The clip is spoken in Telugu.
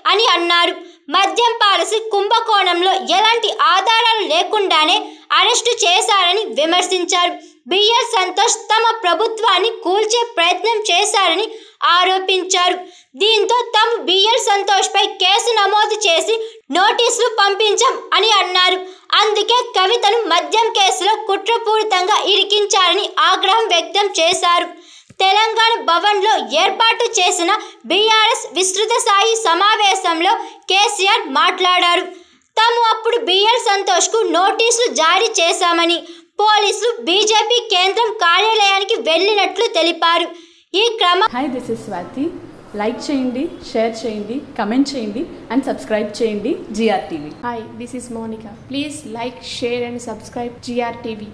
అని అన్నారు మద్యం పాలసీ కుంభకోణంలో ఎలాంటి ఆధారాలు లేకుండానే అరెస్టు చేశారని విమర్శించారు బిఎల్ సంతోష్ తమ ప్రభుత్వాన్ని కూల్చే ప్రయత్నం చేశారని ఆరోపించారు దీంతో తాము బిఎల్ సంతోష్పై కేసు నమోదు చేసి నోటీసులు పంపించాం అని అన్నారు అందుకే కవితను మద్యం కేసులో కుట్రపూరితంగా ఇరికించారని ఆగ్రహం వ్యక్తం చేశారు తెలంగాణ భవన్లో ఏర్పాటు చేసిన బీఆర్ఎస్ విస్తృత స్థాయి సమావేశంలో కేసీఆర్ మాట్లాడారు తాము అప్పుడు బిఎల్ సంతోష్కు నోటీసులు జారీ చేశామని పోలీసులు బీజేపీ కేంద్రం కార్యాలయానికి వెళ్ళినట్లు తెలిపారు ఈ క్రమ hi this is Swathi like చేయండి షేర్ చేయండి కమెంట్ చేయండి అండ్ సబ్స్క్రైబ్ చేయండి GR TV Hi, this is Monica. Please like, share, and subscribe GRTV.